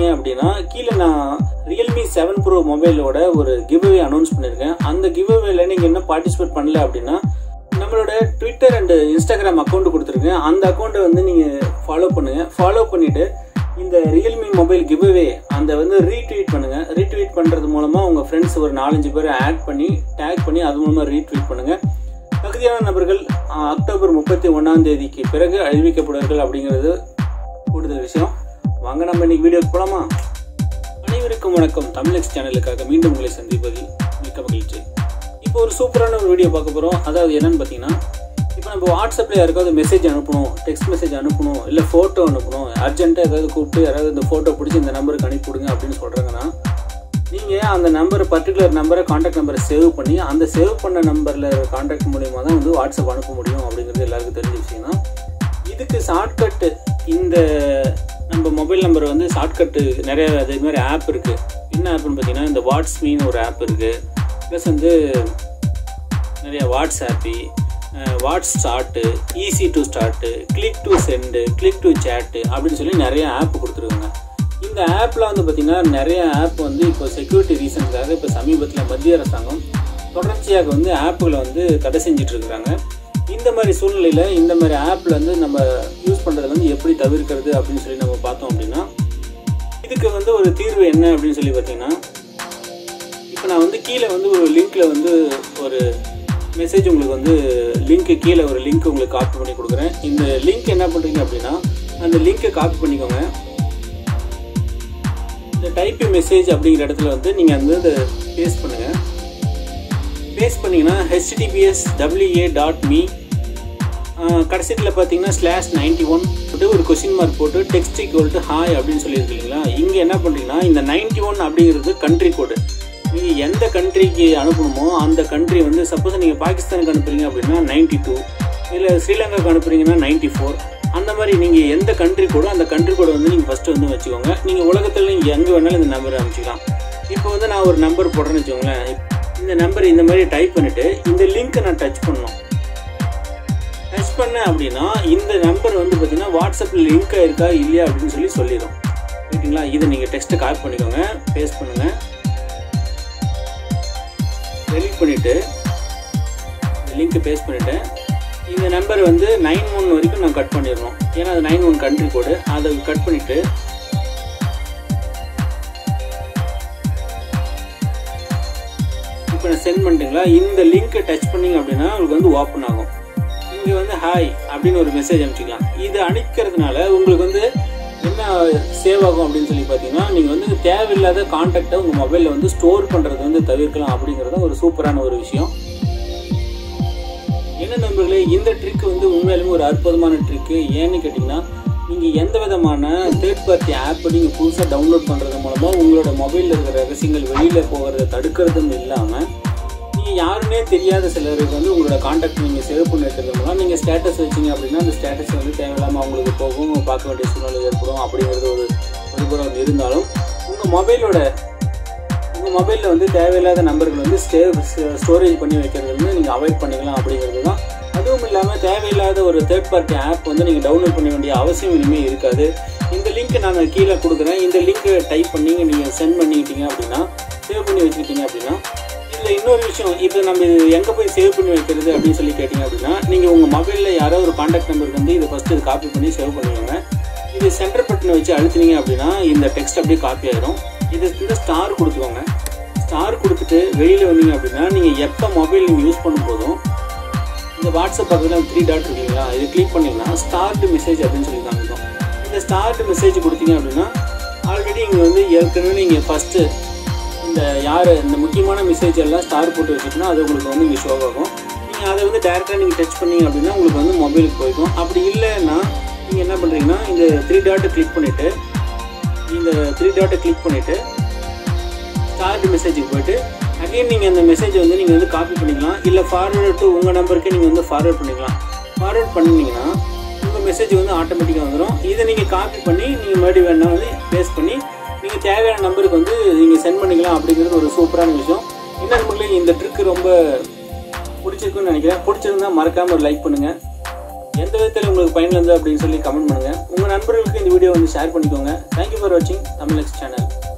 அப்படின்னா கீழே நான் ரியல்மி செவன் ப்ரோ மொபைலோட ஒரு கிவ்அவே அனௌன்ஸ் பண்ணியிருக்கேன் அந்த கிவ்அவேல நீங்கள் என்ன பார்ட்டிசிபேட் பண்ணல அப்படின்னா நம்மளோட ட்விட்டர் அண்ட் இன்ஸ்டாகிராம் அக்கௌண்ட் கொடுத்துருக்கேன் அந்த அக்கௌண்ட்டை வந்து நீங்கள் ஃபாலோ பண்ணுங்கள் ஃபாலோ பண்ணிவிட்டு இந்த ரியல்மி மொபைல் கிவ்அவே அந்த வந்து ரீட்வீட் பண்ணுங்கள் ரீட்வீட் பண்ணுறது மூலமாக உங்கள் ஃப்ரெண்ட்ஸ் ஒரு நாலஞ்சு பேரை ஆட் பண்ணி டேக் பண்ணி அது மூலமாக ரீட்வீட் பண்ணுங்கள் தகுதியான நபர்கள் அஹ், அக்டோபர் முப்பத்தி ஒன்றாம் தேதிக்கு பிறகு அறிவிக்கப்படுவார்கள் அப்படிங்கிறது கூடுதல் விஷயம் வாங்க நம்ம இன்னைக்கு வீடியோக்கு போகலாமா அனைவருக்கும் வணக்கம் தமிழ் சேனலுக்காக மீண்டும் உங்களை சந்திப்பதில் மிக்க மகிழ்ச்சி இப்போ ஒரு சூப்பரான ஒரு வீடியோ பார்க்க போகிறோம் அதாவது என்னன்னு பார்த்தீங்கன்னா இப்போ நம்ம வாட்ஸ்அப்பில் யாருக்காவது மெசேஜ் அனுப்பணும் டெக்ஸ்ட் மெசேஜ் அனுப்பணும் இல்லை ஃபோட்டோ அனுப்பணும் அர்ஜென்ட்டாக ஏதாவது கூப்பிட்டு யாராவது இந்த ஃபோட்டோ பிடிச்சி இந்த நம்பருக்கு அனுப்பிவிடுங்க அப்படின்னு சொல்கிறாங்கன்னா நீங்கள் அந்த நம்பர் பர்டிகுலர் நம்பரை காண்டாக்ட் நம்பரை சேவ் பண்ணி அந்த சேவ் பண்ண நம்பரில் காண்டாக்ட் மூலியமாக தான் வந்து வாட்ஸ்அப் அனுப்ப முடியும் அப்படிங்கிறது எல்லாருக்கும் தெரிஞ்ச விஷயம் தான் இதுக்கு ஷார்ட்கட்டு இந்த நம்ம மொபைல் நம்பர் வந்து ஷார்ட்கட்டு நிறைய அதே மாதிரி ஆப் இருக்குது என்ன ஆப்னு பார்த்தீங்கன்னா இந்த வாட்ஸ்மீன்னு ஒரு ஆப் இருக்குது ப்ளஸ் வந்து நிறைய வாட்ஸ்ஆப்பி what's start easy to start click to send click to chat அப்படின்னு சொல்லி நிறைய ஆப் கொடுத்துருக்காங்க இந்த ஆப்பில் வந்து பார்த்திங்கன்னா நிறைய ஆப் வந்து இப்போ செக்யூரிட்டி ரீசன்ஸ்க்காக இப்போ சமீபத்தில் மத்திய அரசாங்கம் தொடர்ச்சியாக வந்து ஆப்புகளை வந்து தடை செஞ்சுட்டு இருக்கிறாங்க இந்த மாதிரி சூழ்நிலையில் இந்த மாதிரி ஆப்பில் வந்து நம்ம யூஸ் பண்ணுறதை வந்து எப்படி தவிர்க்கிறது அப்படின்னு சொல்லி நம்ம பார்த்தோம் அப்படின்னா இதுக்கு வந்து ஒரு தீர்வு என்ன அப்படின்னு சொல்லி பார்த்தீங்கன்னா இப்போ நான் வந்து கீழே வந்து ஒரு லிங்க்ல வந்து ஒரு மெசேஜ் உங்களுக்கு வந்து லிங்க்கு கீழே ஒரு லிங்க் உங்களுக்கு காப்பி பண்ணி கொடுக்குறேன் இந்த லிங்க் என்ன பண்ணுறீங்க அப்படின்னா அந்த லிங்க்கை காப்பி பண்ணிக்கோங்க இந்த டைப் மெசேஜ் அப்படிங்கிற இடத்துல வந்து நீங்கள் வந்து இதை பேஸ்ட் பண்ணுங்கள் பேஸ்ட் பண்ணிங்கன்னா ஹெச்டிபிஎஸ் டபிள்யூஏ டாட் மீ கடைசியில் பார்த்தீங்கன்னா ஸ்லாஷ் நைன்டி ஒன் போட்டு ஒரு கொஸ்டின் மார்க் போட்டு டெக்ஸ்ட் ஈக்குவல் டு ஹாய் அப்படின்னு சொல்லியிருக்கு இல்லைங்களா இங்கே என்ன பண்ணுறீங்கன்னா இந்த நைன்டி ஒன் அப்படிங்கிறது கண்ட்ரி கோடு நீங்கள் எந்த கண்ட்ரிக்கு அனுப்பணுமோ அந்த கண்ட்ரி வந்து சப்போஸ் நீங்கள் பாகிஸ்தானுக்கு அனுப்புறீங்க அப்படின்னா நைன்டி டூ இல்லை ஸ்ரீலங்காவுக்கு அனுப்புறீங்கன்னா நைன்டி ஃபோர் அந்த மாதிரி நீங்கள் எந்த கண்ட்ரி கோடோ அந்த கண்ட்ரி கோடை வந்து நீங்கள் ஃபஸ்ட்டு வந்து வச்சுக்கோங்க நீங்கள் உலகத்தில் நீங்கள் எங்கே வேணாலும் இந்த நம்பரை அனுப்பிச்சிக்கலாம் இப்போ வந்து நான் ஒரு நம்பர் போடுறேன்னு வச்சுக்கோங்களேன் இந்த நம்பர் இந்த மாதிரி டைப் பண்ணிவிட்டு இந்த லிங்க்கை நான் டச் பண்ணணும் டச் பண்ணேன் அப்படின்னா இந்த நம்பர் வந்து பார்த்தீங்கன்னா வாட்ஸ்அப்பில் லிங்க் இருக்கா இல்லையா அப்படின்னு சொல்லி சொல்லிடும் ரைட்டுங்களா இதை நீங்கள் டெக்ஸ்ட்டை காப்பி பண்ணிக்கோங்க பேஸ்ட் பண்ணுங்கள் டெலிட் பண்ணிவிட்டு லிங்க்கை பேஸ்ட் பண்ணிவிட்டேன் இந்த நம்பர் வந்து நைன் ஒன் வரைக்கும் நான் கட் பண்ணிடணும் ஏன்னா அது நைன் ஒன் கண்ட்ரி கோடு அதை கட் பண்ணிவிட்டு இப்போ நான் சென்ட் பண்ணிட்டீங்களா இந்த லிங்க்கை டச் பண்ணீங்க அப்படின்னா உங்களுக்கு வந்து ஓப்பன் ஆகும் இங்கே வந்து ஹாய் அப்படின்னு ஒரு மெசேஜ் அனுப்பிச்சிக்கலாம் இது அனுப்பிக்கிறதுனால உங்களுக்கு வந்து என்ன சேவ் ஆகும் அப்படின்னு சொல்லி பார்த்தீங்கன்னா நீங்கள் வந்து தேவையில்லாத கான்டாக்டை உங்கள் மொபைலில் வந்து ஸ்டோர் பண்ணுறது வந்து தவிர்க்கலாம் அப்படிங்கிறது ஒரு சூப்பரான ஒரு விஷயம் என்ன நண்பர்களே இந்த ட்ரிக் வந்து உண்மையிலுமே ஒரு அற்புதமான ட்ரிக்கு ஏன்னு கேட்டிங்கன்னா நீங்கள் எந்த விதமான தேர்ட் பார்ட்டி ஆப் நீங்கள் புதுசாக டவுன்லோட் பண்ணுறது மூலமாக உங்களோட மொபைலில் இருக்கிற ரகசியங்கள் வெளியில் போகிறத தடுக்கிறதும் இல்லாமல் நீங்கள் யாருன்னே தெரியாத சிலருக்கு வந்து உங்களோட காண்டாக்ட் நீங்கள் சேவ் பண்ணி வைக்கிறது மூலம் நீங்கள் ஸ்டேட்டஸ் வச்சிங்க அப்படின்னா அந்த ஸ்டேட்டஸ் வந்து தேவையில்லாமல் அவங்களுக்கு போகும் பார்க்க வேண்டிய சூழ்நிலை ஏற்படும் அப்படிங்கிறது ஒரு ஒருபுறம் இருந்தாலும் உங்கள் மொபைலோட உங்கள் மொபைலில் வந்து தேவையில்லாத நம்பர்கள் வந்து ஸ்டே ஸ்டோரேஜ் பண்ணி வைக்கிறது வந்து நீங்கள் அவாய்ட் பண்ணிக்கலாம் அப்படிங்கிறது தான் அதுவும் இல்லாமல் தேவையில்லாத ஒரு தேர்ட் பார்ட்டி ஆப் வந்து நீங்கள் டவுன்லோட் பண்ண வேண்டிய அவசியம் இனிமேல் இருக்காது இந்த லிங்க்கை நான் கீழே கொடுக்குறேன் இந்த லிங்க்கை டைப் பண்ணி நீங்கள் சென்ட் பண்ணிக்கிட்டீங்க அப்படின்னா சேவ் பண்ணி வச்சுக்கிட்டீங்க அப்படின்னா இதில் இன்னொரு விஷயம் இப்போ நம்ம இது எங்கே போய் சேவ் பண்ணி வைக்கிறது அப்படின்னு சொல்லி கேட்டிங்க அப்படின்னா நீங்கள் உங்கள் மொபைலில் யாரோ ஒரு காண்டாக்ட் நம்பருக்கு வந்து இதை ஃபஸ்ட்டு இது காப்பி பண்ணி சேவ் பண்ணுவீங்க இது சென்டர் பட்டனை வச்சு அழுத்தினீங்க அப்படின்னா இந்த டெக்ஸ்ட் அப்படியே காப்பி ஆயிடும் இது இந்த ஸ்டார் கொடுத்துக்கோங்க ஸ்டார் கொடுத்துட்டு வெளியில் வந்தீங்க அப்படின்னா நீங்கள் எப்போ மொபைல் நீங்கள் யூஸ் பண்ணும்போதும் இந்த வாட்ஸ்அப் பக்கத்தில் த்ரீ டாட் இருக்கீங்களா இது கிளிக் பண்ணிங்கன்னா ஸ்டார்ட் மெசேஜ் அப்படின்னு சொல்லி காமிக்கும் இந்த ஸ்டார்ட் மெசேஜ் கொடுத்தீங்க அப்படின்னா ஆல்ரெடி இங்கே வந்து ஏற்கனவே நீங்கள் ஃபஸ்ட்டு இந்த யார் இந்த முக்கியமான மெசேஜ் எல்லாம் ஸ்டார் போட்டு வச்சுக்கணும் அது உங்களுக்கு வந்து இங்கே ஷோ ஆகும் நீங்கள் அதை வந்து டேரெக்டாக நீங்கள் டச் பண்ணீங்க அப்படின்னா உங்களுக்கு வந்து மொபைலுக்கு போய்க்கும் அப்படி இல்லைன்னா நீங்கள் என்ன பண்ணுறீங்கன்னா இந்த த்ரீ டாட்டை கிளிக் பண்ணிவிட்டு இந்த த்ரீ டாட்டை கிளிக் பண்ணிவிட்டு ஸ்டார்ட் மெசேஜுக்கு போயிட்டு அகைன் நீங்கள் அந்த மெசேஜ் வந்து நீங்கள் வந்து காப்பி பண்ணிக்கலாம் இல்லை ஃபார்வர்டு டு உங்கள் நம்பருக்கு நீங்கள் வந்து ஃபார்வர்ட் பண்ணிக்கலாம் ஃபார்வர்ட் பண்ணிங்கன்னா உங்கள் மெசேஜ் வந்து ஆட்டோமேட்டிக்காக வந்துடும் இதை நீங்கள் காப்பி பண்ணி நீங்கள் மறுபடியும் வேணால் வந்து பேஸ்ட் பண்ணி நீங்கள் தேவையான நம்பருக்கு வந்து நீங்கள் சென்ட் பண்ணிக்கலாம் அப்படிங்கிறது ஒரு சூப்பரான விஷயம் என்ன நண்பர்களே இந்த ட்ரிக் ரொம்ப பிடிச்சிருக்குன்னு நினைக்கிறேன் பிடிச்சிருந்தா மறக்காமல் ஒரு லைக் பண்ணுங்கள் எந்த விதத்தில் உங்களுக்கு பயனுள்ளது அப்படின்னு சொல்லி கமெண்ட் பண்ணுங்கள் உங்கள் நண்பர்களுக்கு இந்த வீடியோ வந்து ஷேர் பண்ணிக்கோங்க தேங்க்யூ ஃபார் வாட்சிங் தமிழ் சேனல்